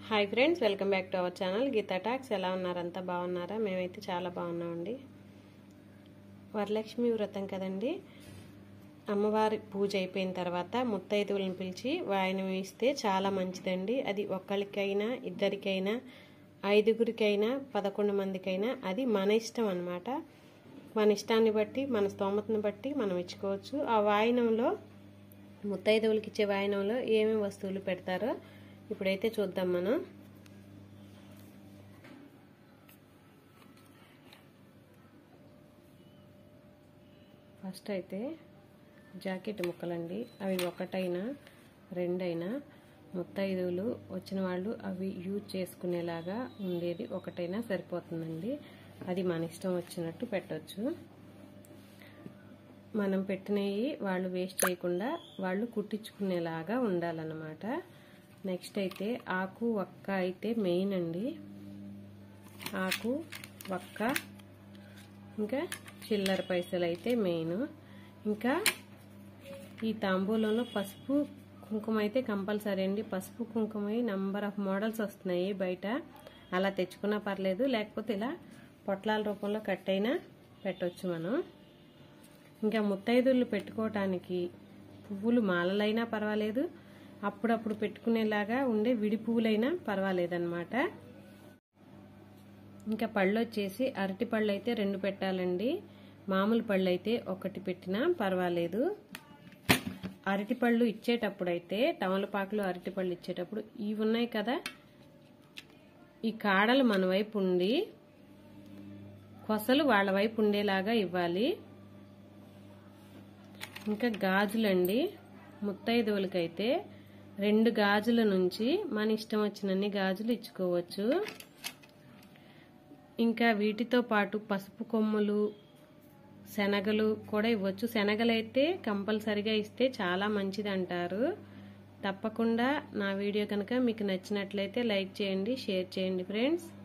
hi friends welcome back to our channel Geetha talks ఎలా ఉన్నారంతా బాగున్నారా మేమైతే చాలా బాగున్నామండి వరలక్ష్మి వ్రతం కదండి అమ్మవారి పూజ అయిపోయిన తర్వాత ముత్తైదువులను పిలిచి వాయనం ఇస్తే చాలా మంచిదండి అది ఒక్కరికైనా ఇద్దరికైనా ఐదుగురికైనా పదకొండు మందికైనా అది మన ఇష్టం అనమాట మన ఇష్టాన్ని బట్టి మన స్తోమతను బట్టి మనం ఇచ్చుకోవచ్చు ఆ వాయనంలో ముత్తైదువులకి ఇచ్చే వాయనంలో ఏమేమి వస్తువులు పెడతారో ఇప్పుడైతే చూద్దాం మనం ఫస్ట్ అయితే జాకెట్ ముక్కలండి అవి ఒకటైనా రెండైనా ముత్తైదువులు వచ్చిన వాళ్ళు అవి యూజ్ చేసుకునేలాగా ఉండేది ఒకటైనా సరిపోతుందండి అది మన ఇష్టం వచ్చినట్టు పెట్టవచ్చు మనం పెట్టినవి వాళ్ళు వేస్ట్ చేయకుండా వాళ్ళు కుట్టించుకునేలాగా ఉండాలన్నమాట నెక్స్ట్ అయితే ఆకు వక్క అయితే మెయిన్ అండి ఆకు వక్క ఇంకా చిల్లర పైసలు అయితే మెయిన్ ఇంకా ఈ తాంబూలంలో పసుపు కుంకుమ అయితే కంపల్సరీ అండి పసుపు కుంకుమ నంబర్ ఆఫ్ మోడల్స్ వస్తున్నాయి బయట అలా తెచ్చుకున్నా పర్లేదు లేకపోతే ఇలా పొట్లాల రూపంలో కట్ అయినా పెట్టవచ్చు మనం ఇంకా ముత్తైదుళ్ళు పెట్టుకోవటానికి పువ్వులు మాలలైనా పర్వాలేదు అప్పుడప్పుడు పెట్టుకునేలాగా ఉండే విడి పువ్వులైనా పర్వాలేదన్నమాట ఇంకా పళ్ళు వచ్చేసి అరటి పళ్ళు అయితే రెండు పెట్టాలండి మామూలు పళ్ళు అయితే ఒకటి పెట్టినా పర్వాలేదు అరటిపళ్ళు ఇచ్చేటప్పుడు అయితే తమలపాకులు అరటిపళ్ళు ఇచ్చేటప్పుడు ఇవి ఉన్నాయి కదా ఈ కాడలు మన వైపు ఉండి కొసలు వాళ్ళ వైపు ఉండేలాగా ఇవ్వాలి ఇంకా గాజులండి ముత్తైదువులకైతే రెండు గాజుల నుంచి మన ఇష్టం వచ్చినన్ని గాజులు ఇచ్చుకోవచ్చు ఇంకా వీటితో పాటు పసుపు కొమ్ములు శనగలు కూడా ఇవ్వచ్చు శనగలు అయితే కంపల్సరిగా ఇస్తే చాలా మంచిది అంటారు తప్పకుండా నా వీడియో కనుక మీకు నచ్చినట్లయితే లైక్ చేయండి షేర్ చేయండి ఫ్రెండ్స్